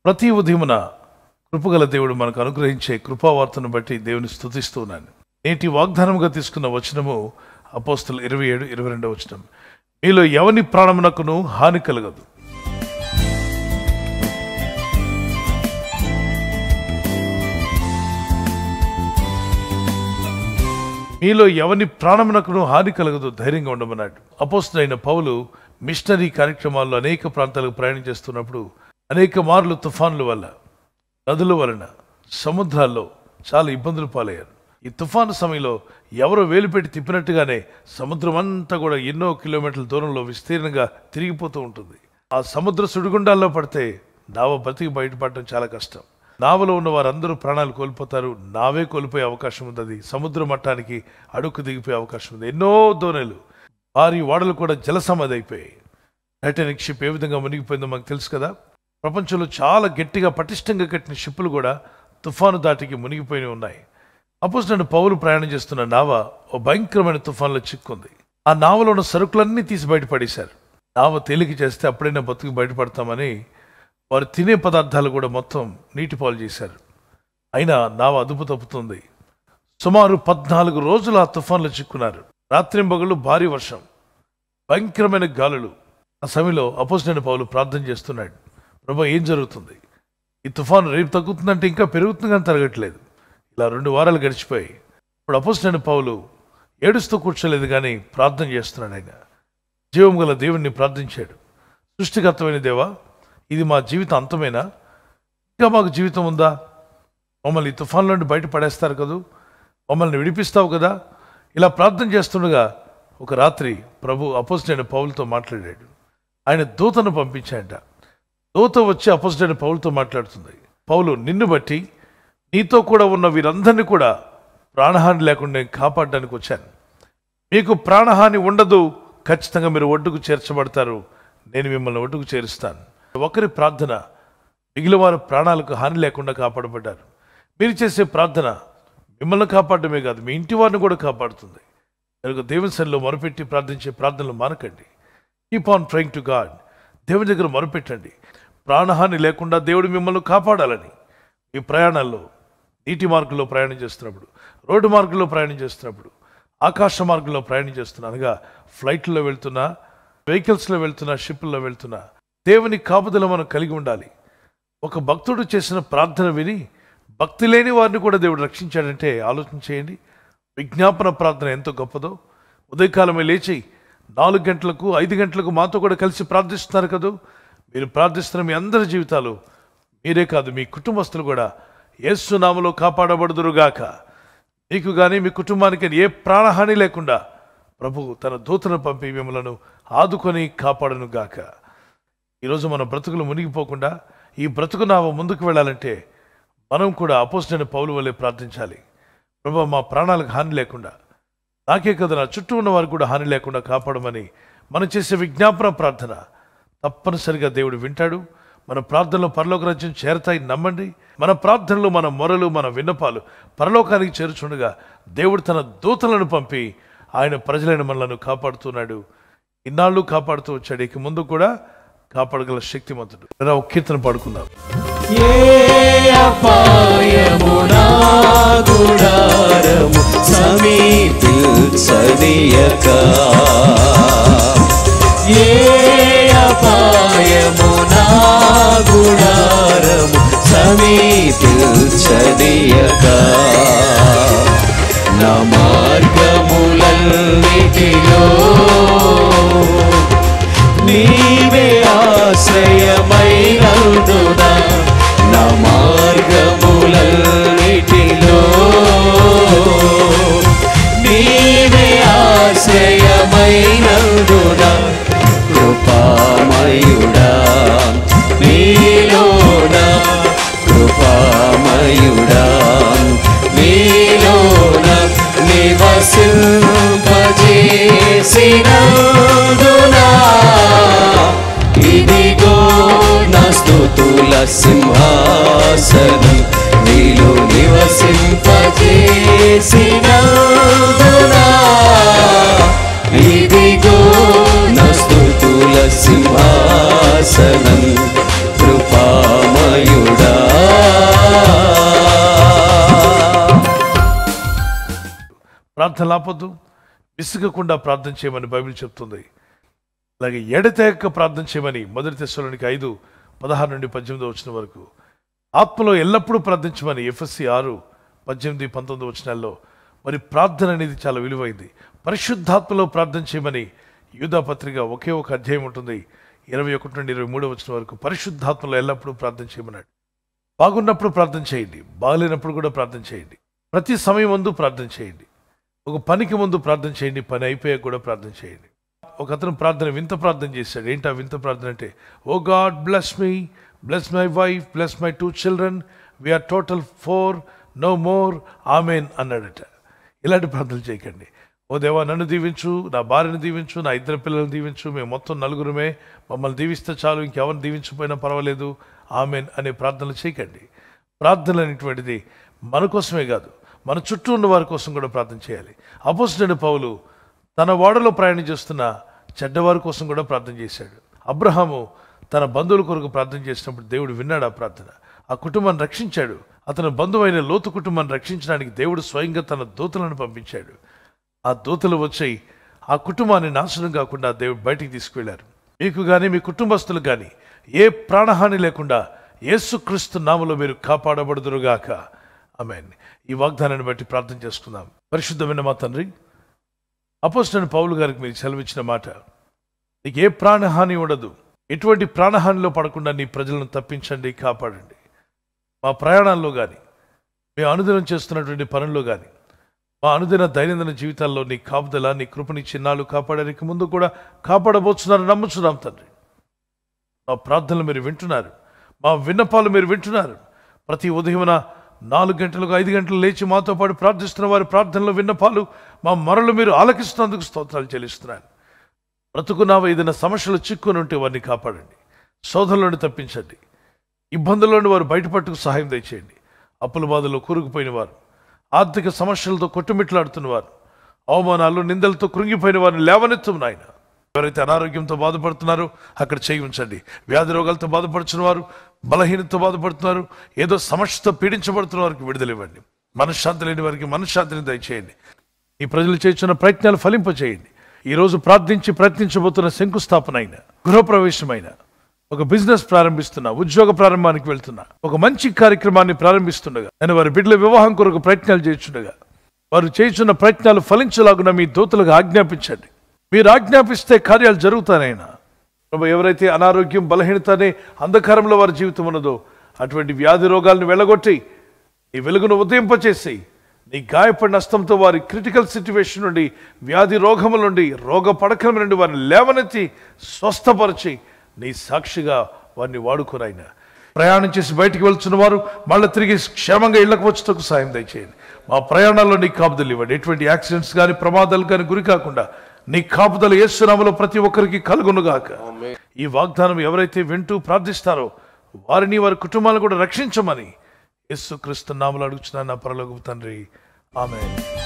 ప్రతి ఉదయమున కృపగల దేవుడు మనకు అనుగ్రహించే కృపావార్తను బట్టి దేవుని స్తుతిస్తూ ఉన్నాను నేటి వాగ్దానముగా తీసుకున్న వచనము అపోస్తులు ఇరవై ఏడు ఇరవై రెండవ వచనం మీలో ఎవని ప్రాణమునకును హాని కలగదు మీలో ఎవని ప్రాణమునకును హాని కలగదు ధైర్యంగా ఉండమన్నాడు అపోస్తులైన పౌలు మిషనరీ కార్యక్రమాల్లో అనేక ప్రాంతాలకు ప్రయాణం చేస్తున్నప్పుడు అనేక మార్లు తుఫాన్ల వల్ల నదుల వలన సముద్రాల్లో చాలా ఇబ్బందులు పాలయ్యారు ఈ తుఫాను సమయంలో ఎవరో వేలు పెట్టి తిప్పినట్టుగానే సముద్రం అంతా కూడా ఎన్నో కిలోమీటర్ల దూరంలో విస్తీర్ణంగా తిరిగిపోతూ ఉంటుంది ఆ సముద్ర సుడిగుండాల్లో పడితే నావ బతికి బయటపడటం చాలా కష్టం నావలో ఉన్న వారందరూ ప్రాణాలు కోల్పోతారు నావే కోల్పోయే అవకాశం ఉంది అది సముద్ర మట్టానికి అడుక్కు దిగిపోయే అవకాశం ఉంది ఎన్నో దోణెలు భారీ ఓడలు కూడా జలసమాధి అయిపోయాయి టైటానిక్ షిప్ ఏ విధంగా మునిగిపోయిందో మనకు తెలుసు కదా ప్రపంచంలో చాలా గట్టిగా పటిష్టంగా కట్టిన షిప్పులు కూడా తుఫాను దాటికి మునిగిపోయి ఉన్నాయి అపోజ్ నన్ను పౌలు ప్రయాణం చేస్తున్న నావ ఓ భయంకరమైన తుఫాన్లో చిక్కుంది ఆ నావలో ఉన్న సరుకులన్నీ తీసి బయటపడేశారు నావ తేలిక చేస్తే అప్పుడైనా బతుకు బయటపడతామని వారు తినే పదార్థాలు కూడా మొత్తం నీటి పాలు చేశారు అయినా నావ అదుపు తప్పుతుంది సుమారు పద్నాలుగు రోజులు ఆ తుఫాన్లో చిక్కున్నారు రాత్రింబగళ్ళు భారీ వర్షం భయంకరమైన గాలులు ఆ సమయంలో అపోజిట్ పౌలు ప్రార్థన చేస్తున్నాడు ప్రభా ఏం జరుగుతుంది ఈ తుఫాను రేపు తగ్గుతుందంటే ఇంకా పెరుగుతుంది కానీ తరగట్లేదు ఇలా రెండు వారాలు గడిచిపోయి ఇప్పుడు అపోజిట్ పౌలు ఏడుస్తూ కూర్చోలేదు కానీ ప్రార్థన చేస్తున్నాడు ఆయన జీవం గల దేవుణ్ణి ప్రార్థించాడు సృష్టికర్తమైన దేవా ఇది మా జీవితం అంతమేనా ఇంకా మాకు జీవితం ఉందా మమ్మల్ని ఈ తుఫాన్ నుండి బయట పడేస్తారు కదూ మమ్మల్ని విడిపిస్తావు కదా ఇలా ప్రార్థన చేస్తుండగా ఒక రాత్రి ప్రభు అపోజిట్ పౌలతో మాట్లాడాడు ఆయన దూతను పంపించాడంట దూత వచ్చి అపోజిట్ పౌలతో మాట్లాడుతుంది పౌలు నిన్ను బట్టి నీతో కూడా ఉన్న వీరందరినీ కూడా ప్రాణహాని లేకుండా నేను కాపాడడానికి వచ్చాను మీకు ప్రాణహాని ఉండదు ఖచ్చితంగా మీరు ఒడ్డుకు చేర్చబడతారు నేను మిమ్మల్ని ఒడ్డుకు చేరుస్తాను ఒకరి ప్రార్థన మిగిలిన వారి ప్రాణాలకు హాని లేకుండా కాపాడబడ్డారు మీరు చేసే ప్రార్థన మిమ్మల్ని కాపాడమే కాదు మీ ఇంటి వారిని కూడా కాపాడుతుంది కనుక దేవుని సన్నిలో మొరపెట్టి ప్రార్థించే ప్రార్థనలు మానకండి keep on trying to God దేవుని దగ్గర మొరపెట్టండి ప్రాణహాని లేకుండా దేవుడు మిమ్మల్ని కాపాడాలని ఈ ప్రయాణాల్లో నీటి మార్గంలో ప్రయాణం చేస్తున్నప్పుడు రోడ్డు మార్గంలో ప్రయాణం చేస్తున్నప్పుడు ఆకాశ మార్గంలో ప్రయాణం చేస్తున్నా అనగా ఫ్లైట్లో వెళ్తున్నా వెహికల్స్లో వెళ్తున్నా షిప్లో వెళ్తున్నా దేవుని కాపుదల మనం కలిగి ఉండాలి ఒక భక్తుడు చేసిన ప్రార్థన విని భక్తి లేని వారిని కూడా దేవుడు రక్షించాడంటే ఆలోచన చేయండి విజ్ఞాపన ప్రార్థన ఎంతో గొప్పదో ఉదయకాలమే లేచి నాలుగు గంటలకు ఐదు గంటలకు మాతో కూడా కలిసి ప్రార్థిస్తున్నారు కదూ మీరు ప్రార్థిస్తున్న మీ అందరి జీవితాలు మీరే కాదు మీ కుటుంబస్తులు కూడా యేసునామలో కాపాడబడుదురుగాక మీకు కానీ మీ కుటుంబానికి ఏ ప్రాణహాని లేకుండా ప్రభు తన దూతను పంపి మిమ్మలను ఆదుకొని కాపాడను గాక ఈరోజు మన బ్రతుకులు మునిగిపోకుండా ఈ బ్రతుకు నావ ముందుకు వెళ్ళాలంటే మనం కూడా అపోజిట్ పౌలు వల్లే ప్రార్థించాలి ప్రభు మా ప్రాణాలకు హాని లేకుండా నాకే కదా నా చుట్టూ ఉన్న వారికి కూడా హాని లేకుండా కాపాడమని మనం చేసే విజ్ఞాపన ప్రార్థన తప్పనిసరిగా దేవుడు వింటాడు మన ప్రార్థనలో పరలోక రాజ్యం చేరతాయి నమ్మండి మన ప్రార్థనలు మన మొరలు మన విన్నపాలు పరలోకానికి చేరుచుండగా దేవుడు తన దూతలను పంపి ఆయన ప్రజలైన మనలను కాపాడుతున్నాడు ఇన్నాళ్ళు కాపాడుతూ వచ్చాడు ఇక ముందు కూడా కాపాడగల శక్తిమంతుడు రా, ఒక కీర్తన పాడుకుందాం ఏ అపాయమునా గుడారము సమీపించనీయక ఏ అపాయమునా గుడారము సమీపించనీయక నా మార్గములన్నిటిలో నీవే ఆశ్రయమైనందున నా మార్గములన్నిటిలో నీవే ఆశ్రయమైనందున కృపామయుడా నీలోన కృపామయుడా నీలోన నివసింపజేసినందునా ఇదిగో నా స్తుతుల సింహాసనం నీలో నివసింపజేసినందునా ఇదిగో నా స్తుతుల సింహాసనం కృపామయుడా ప్రార్థన ఆపొద్దు విసుగకుండా ప్రార్థన చేయమని బైబిల్ చెప్తుంది అలాగే ఎడతెగక ప్రార్థన చేయమని మొదటి తెశలోనికి ఐదు పదహారు నుండి పద్దెనిమిది వచ్చిన వరకు ఆత్మలో ఎల్లప్పుడూ ప్రార్థించమని ఎఫ్ఎస్సి ఆరు పద్దెనిమిది పంతొమ్మిది వచనాల్లో మరి ప్రార్థన అనేది చాలా విలువైంది పరిశుద్ధాత్మలో ప్రార్థన చేయమని యూదా పత్రిక ఒకే ఒక అధ్యాయం ఉంటుంది ఇరవై ఒకటి నుండి ఇరవై మూడో వచ్చిన వరకు పరిశుద్ధాత్మలో ఎల్లప్పుడూ ప్రార్థన చేయమన్నాడు బాగున్నప్పుడు ప్రార్థన చేయండి బాగలేనప్పుడు కూడా ప్రార్థన చేయండి ప్రతి సమయం ముందు ప్రార్థన చేయండి ఒక పనికి ముందు ప్రార్థన చేయండి పని అయిపోయాక కూడా ప్రార్థన చేయండి ఒక అతను ప్రార్థన వింత ప్రార్థన చేశాడు ఏంటి ఆ వింత ప్రార్థన అంటే oh God bless me bless my wife bless my two children we are total four no more amen అన్నాడట ఇలాంటి ప్రార్థనలు చేయకండి ఓ దేవా నన్ను దీవించు నా భార్యను దీవించు నా ఇద్దరు పిల్లల్ని దీవించు మేము మొత్తం నలుగురమే మమ్మల్ని దీవిస్తే చాలు ఇంకెవరిని దీవించకపోయినా పర్వాలేదు ఆమెన్ అనే ప్రార్థనలు చేయకండి ప్రార్థన అనేటువంటిది మన కోసమే కాదు మన చుట్టూ ఉన్న వారి కోసం కూడా ప్రార్థన చేయాలి అపోజిట్ పౌలు తన వాడలో ప్రయాణం చేస్తున్న చెడ్డవారి కోసం కూడా ప్రార్థన చేశాడు అబ్రహాము తన బంధువుల కొరకు ప్రార్థన చేసినప్పుడు దేవుడు విన్నాడు ఆ ప్రార్థన ఆ కుటుంబాన్ని రక్షించాడు అతని బంధువైన లోతు కుటుంబాన్ని రక్షించడానికి దేవుడు స్వయంగా తన దూతలను పంపించాడు ఆ దూతలు వచ్చి ఆ కుటుంబాన్ని నాశనం కాకుండా దేవుడు బయటికి తీసుకువెళ్ళారు మీకు కానీ మీ కుటుంబస్తులకు కానీ ఏ ప్రాణహాని లేకుండా యేసుక్రీస్తు నామలో మీరు కాపాడబడుదురుగాక ఆమెన్ ఈ వాగ్దానాన్ని బట్టి ప్రార్థన చేసుకుందాం పరిశుద్ధమైన మా తండ్రి అపోస్టన్ పౌలు గారికి మీరు సెలవిచ్చిన మాట నీకు ఏ ప్రాణహాని ఉండదు ఎటువంటి ప్రాణహానిలో పడకుండా నీ ప్రజలను తప్పించండి కాపాడండి మా ప్రయాణాల్లో కానీ మేము అనుదినం చేస్తున్నటువంటి పనుల్లో కానీ మా అనుదిన దైనందిన జీవితాల్లో నీ కాపుదల నీ కృపని చిన్నాళ్ళు కాపాడడానికి ముందు కూడా కాపాడబోతున్నారు నమ్ముచున్నాం తండ్రి మా ప్రార్థనలు మీరు వింటున్నారు మా విన్నపాలు మీరు వింటున్నారు ప్రతి ఉదయమున నాలుగు గంటలకు ఐదు గంటలు లేచి మాతో పాటు ప్రార్థిస్తున్న వారి ప్రార్థనలు విన్నపాలు మా మొరలు మీరు ఆలకిస్తున్నందుకు స్తోత్రాలు చెల్లిస్తున్నాను బ్రతుకున్నావ ఏదైనా సమస్యలు చిక్కుని ఉంటే వారిని కాపాడండి శోధనలను తప్పించండి ఇబ్బందుల్లోని వారు బయటపట్టుకు సహాయం దయచేయండి అప్పుల బాధలో కూరుకుపోయిన వారు ఆర్థిక సమస్యలతో కొట్టుమిట్లాడుతున్న వారు అవమానాలు నిందలతో కృంగిపోయిన వారిని లేవనెత్తు నాయన ఎవరైతే అనారోగ్యంతో బాధపడుతున్నారో అక్కడ చేయి ఉంచండి వ్యాధి రోగాలతో బాధపడుతున్న వారు బలహీనతతో బాధపడుతున్నారు ఏదో సమస్యతో పీడించబడుతున్న వారికి విడుదల ఇవ్వండి మనశ్శాంతి లేని వారికి మనశ్శాంతిని దయచేయండి ఈ ప్రజలు చేస్తున్న ప్రయత్నాలు ఫలింపచేయండి ఈ రోజు ప్రార్థించి ప్రయత్నించబోతున్న శంకుస్థాపన అయిన గృహప్రవేశమైన ఒక బిజినెస్ ప్రారంభిస్తున్నా ఉద్యోగ ప్రారంభానికి వెళ్తున్నా ఒక మంచి కార్యక్రమాన్ని ప్రారంభిస్తుండగా నేను వారి బిడ్డల వివాహం కొరకు ప్రయత్నాలు చేస్తుండగా వారు చేస్తున్న ప్రయత్నాలు ఫలించలాగున మీ దూతలకు ఆజ్ఞాపించండి మీరు ఆజ్ఞాపిస్తే కార్యాలు జరుగుతానైనా ప్రభు ఎవరైతే అనారోగ్యం బలహీనత అనే అంధకారంలో వారి జీవితం ఉన్నదో అటువంటి వ్యాధి రోగాలను వెళ్ళగొట్టి నీ వెలుగును ఉదయింపచేసి నీ గాయపడిన నష్టంతో వారి క్రిటికల్ సిచ్యువేషన్ నుండి వ్యాధి రోగముల నుండి రోగ పడకల నుండి వారిని లేవనెత్తి స్వస్థపరిచి నీ సాక్షిగా వారిని వాడుకోరాయన ప్రయాణం చేసి బయటికి వెళ్తున్న వారు మళ్ళీ తిరిగి క్షేమంగా ఇళ్లకు వచ్చేటకు సాయం దయచేయండి మా ప్రయాణాల్లో నీ కాపుదలు ఇవ్వండి ఎటువంటి యాక్సిడెంట్స్ కానీ ప్రమాదాలు కానీ గురి కాకుండా నీ కాపుదలు ఏసునామలో ప్రతి ఒక్కరికి కలుగునుగాక ఈ వాగ్దానం ఎవరైతే వింటూ ప్రార్థిస్తారో వారిని వారి కుటుంబాలను కూడా రక్షించమని యేసు క్రీస్తు నామలు అడుగుచున్నా నా పరలోకపు తండ్రి ఆమె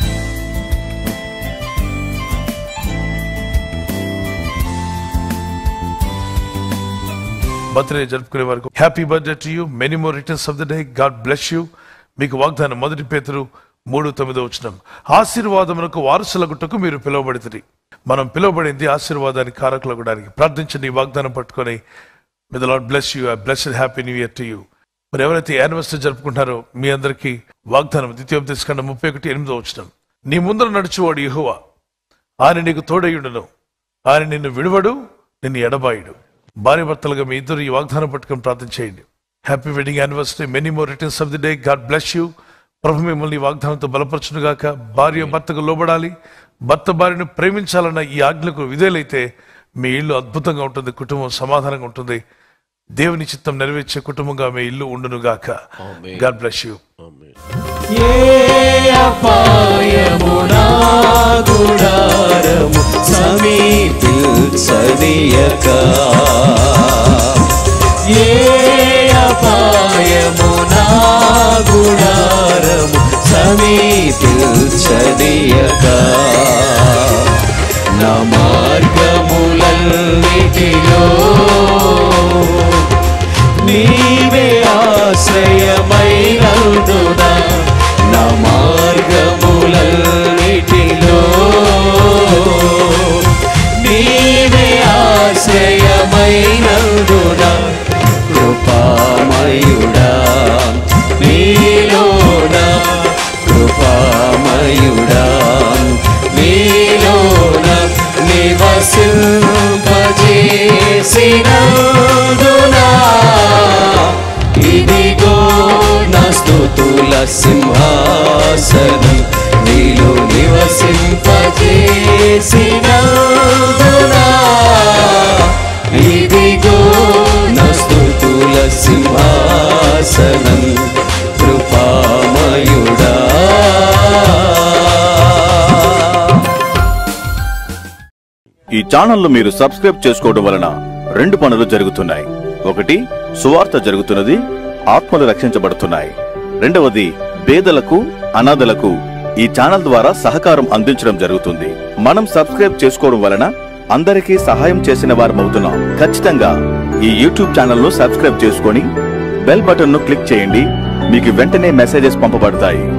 బర్త్డే జరుపుకునే వరకు happy birthday to you many more returns of the day God bless you మీకు వాగ్దానం మొదటి పేతురు మూడు తొమ్మిదో వచ్చిన ఆశీర్వాదమునకు వారసులగుటకు మీరు పిలువబడుతుంది మనం పిలువబడింది ఆశీర్వాదానికి కారకులగడానికి ప్రార్థించండి ఈ వాగ్దానం పట్టుకొని మీ the Lord bless you I blessed happy new year to you మరి ఎవరైతే యానివర్సరీ జరుపుకుంటారో మీ అందరికీ వాగ్దానం ద్వితీయోపదేశకండ ముప్పై ఒకటి ఎనిమిదో వచ్చిన నీ ముందర నడుచువాడు యెహోవా ఆయన నీకు తోడయుడును ఆయన నిన్ను విడువడు నిన్ను ఎడబాయుడు భార్య భర్తలుగా మీ ఇద్దరు ఈ వాగ్దానం పట్టుకొని ప్రార్థన చేయండి happy wedding anniversary many more returns of the day God bless you ప్రభు మిమ్మల్ని ఈ వాగ్దానంతో బలపరచును గాక భార్య భర్తకు లోబడాలి భర్త భార్యను ప్రేమించాలన్న ఈ ఆజ్ఞకు విధేయులైతే మీ ఇల్లు అద్భుతంగా ఉంటుంది కుటుంబం సమాధానంగా ఉంటుంది దేవుని చిత్తం నెరవేర్చే కుటుంబంగా మీ ఇల్లు ఉండును గాక గాడ్ బ్లెస్ యూ ఏ అపాయమునా గుడారము సమీపించనీయక ఏ అపాయమునా గుడారము సమీపించనీయక నా మార్గములన్నిటిలో నీవే ఆశ్రయమైనందున నా మార్గములన్నిటిలో సింహాసనం నీలో నివసింపజేసినందునా ఇదిగో నా స్తుతుల సింహాసనం కృపామయుడా ఈ ఛానల్ను మీరు సబ్స్క్రైబ్ చేసుకోవడం వలన రెండు పనులు జరుగుతున్నాయి ఒకటి సువార్త జరుగుతున్నది ఆత్మలు రక్షించబడుతున్నాయి రెండవది పేదలకు అనాథలకు ఈ ఛానల్ ద్వారా సహకారం అందించడం జరుగుతుంది మనం సబ్స్క్రైబ్ చేసుకోవడం వలన అందరికీ సహాయం చేసిన వారమవుతున్నాం ఖచ్చితంగా ఈ యూట్యూబ్ ఛానల్ను సబ్స్క్రైబ్ చేసుకొని బెల్ బటన్ను క్లిక్ చేయండి మీకు వెంటనే మెసేజెస్ పంపబడతాయి